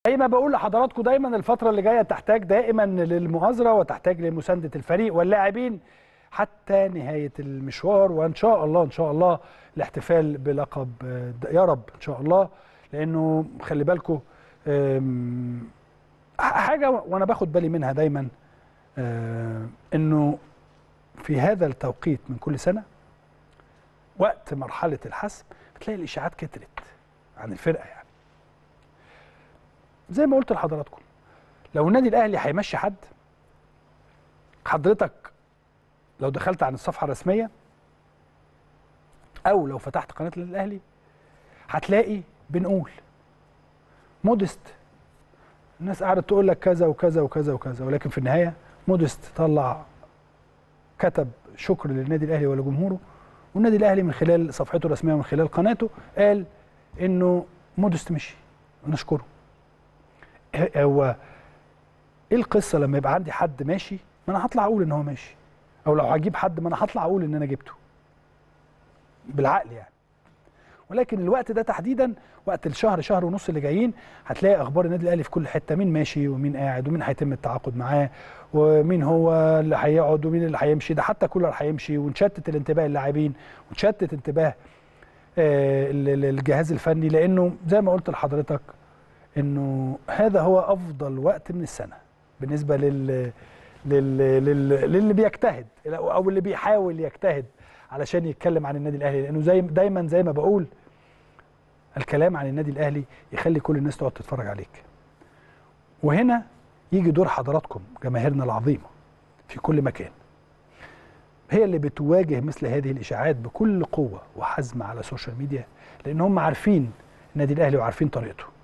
زي ما بقول لحضراتكم دايما الفترة اللي جاية تحتاج دائما للمؤازرة وتحتاج لمساندة الفريق واللاعبين حتى نهاية المشوار وإن شاء الله إن شاء الله الاحتفال بلقب آه، يا رب إن شاء الله لأنه خلي بالكم آم، حاجة وأنا باخد بالي منها دايما آه، إنه في هذا التوقيت من كل سنة وقت مرحلة الحسم بتلاقي الإشاعات كترت عن الفرقة يعني زي ما قلت لحضراتكم لو النادي الاهلي هيمشي حد حضرتك لو دخلت عن الصفحه الرسميه او لو فتحت قناه النادي الاهلي هتلاقي بنقول مودست الناس قاعده تقول لك كذا وكذا وكذا وكذا ولكن في النهايه مودست طلع كتب شكر للنادي الاهلي ولجمهوره والنادي الاهلي من خلال صفحته الرسميه ومن خلال قناته قال انه مودست مشي ونشكره هو ايه القصه لما يبقى عندي حد ماشي ما انا هطلع اقول ان هو ماشي او لو هجيب حد ما انا هطلع اقول ان انا جبته بالعقل يعني ولكن الوقت ده تحديدا وقت الشهر شهر ونص اللي جايين هتلاقي اخبار النادي الاهلي في كل حته مين ماشي ومين قاعد ومين هيتم التعاقد معاه ومين هو اللي هيقعد ومين اللي هيمشي ده حتى كولر هيمشي ونشتت الانتباه اللاعبين ونشتت انتباه آه، ال- ال- الجهاز الفني لانه زي ما قلت لحضرتك انه هذا هو افضل وقت من السنه بالنسبه لل لل لل للي بيجتهد او اللي بيحاول يجتهد علشان يتكلم عن النادي الاهلي لانه زي دايما زي ما بقول الكلام عن النادي الاهلي يخلي كل الناس تقعد تتفرج عليك وهنا يجي دور حضراتكم جماهيرنا العظيمه في كل مكان هي اللي بتواجه مثل هذه الاشاعات بكل قوه وحزم على السوشيال ميديا لان هم عارفين النادي الاهلي وعارفين طريقته